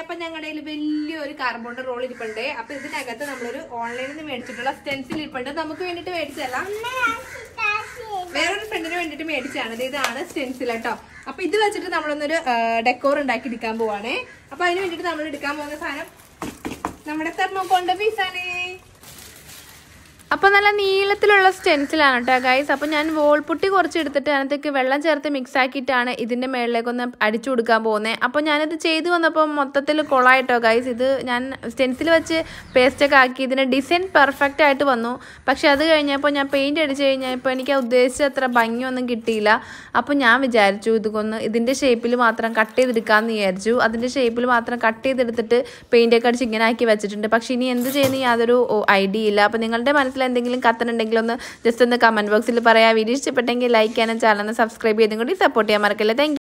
കഴിഞ്ഞപ്പോ ഞങ്ങളുടെ കയ്യിൽ വലിയൊരു കാർബോണ്ട് റോൾ ഇരിപ്പുണ്ട് അപ്പൊ ഇതിനകത്ത് നമ്മളൊരു ഓൺലൈനിൽ നിന്ന് മേടിച്ചിട്ടുള്ള സ്റ്റെൻസിൽ ഇരിപ്പുണ്ട് നമുക്ക് വേണ്ടിട്ട് മേടിച്ചല്ല വേറൊരു ഫ്രണ്ടിന് വേണ്ടിട്ട് മേടിച്ചാണ് ഇത് ഇതാണ് സ്റ്റെൻസിൽ കേട്ടോ അപ്പൊ ഇത് വെച്ചിട്ട് നമ്മളൊന്നൊരു ഡെക്കോർ ഉണ്ടാക്കി എടുക്കാൻ പോവാണേ അപ്പൊ അതിന് വേണ്ടിട്ട് നമ്മൾ എടുക്കാൻ പോകുന്ന സാധനം നമ്മുടെ തെർമോക്കോണ്ട പീസാണേ അപ്പോൾ നല്ല നീളത്തിലുള്ള സ്റ്റെൻസിലാണ് കേട്ടോ ഗൈസ് അപ്പോൾ ഞാൻ വോൾപുട്ടി കുറച്ച് എടുത്തിട്ട് അതിനകത്തേക്ക് വെള്ളം ചേർത്ത് മിക്സ് ആക്കിയിട്ടാണ് ഇതിൻ്റെ മേളിലേക്കൊന്ന് അടിച്ചു കൊടുക്കാൻ പോകുന്നത് അപ്പോൾ ഞാനിത് ചെയ്തു വന്നപ്പോൾ മൊത്തത്തിൽ കൊളായിട്ടോ ഗൈസ് ഇത് ഞാൻ സ്റ്റെൻസിൽ വെച്ച് പേസ്റ്റൊക്കെ ആക്കി ഇതിൻ്റെ ഡിസൈൻ പെർഫെക്റ്റ് ആയിട്ട് വന്നു പക്ഷെ അത് കഴിഞ്ഞപ്പോൾ ഞാൻ പെയിൻറ് അടിച്ച് കഴിഞ്ഞപ്പോൾ എനിക്ക് ആ ഉദ്ദേശിച്ച അത്ര ഭംഗിയൊന്നും കിട്ടിയില്ല അപ്പോൾ ഞാൻ വിചാരിച്ചു ഇതൊന്ന് ഇതിൻ്റെ ഷേപ്പിൽ മാത്രം കട്ട് ചെയ്തെടുക്കാമെന്ന് വിചാരിച്ചു അതിൻ്റെ ഷേപ്പിൽ മാത്രം കട്ട് ചെയ്തെടുത്തിട്ട് പെയിൻ്റൊക്കെ അടിച്ച് ഇങ്ങനെ ആക്കി വെച്ചിട്ടുണ്ട് പക്ഷേ ഇനി എന്ത് ചെയ്യുന്ന യാതൊരു ഐഡിയ ഇല്ല അപ്പോൾ നിങ്ങളുടെ മനസ്സിൽ എന്തെങ്കിലും കത്തനുണ്ടെങ്കിൽ ഒന്ന് ജസ്റ്റ് ഒന്ന് കമൻറ്റ് ബോക്സിൽ പറയാം വീഡിയോ ഇഷ്ടപ്പെട്ടെങ്കിൽ ലൈക്ക് ചെയ്യാനും ചാനൽ സബ്സ്ക്രൈബ് ചെയ്തും കൂടി സപ്പോർട്ട് ചെയ്യാൻ മറക്കില്ല താങ്ക്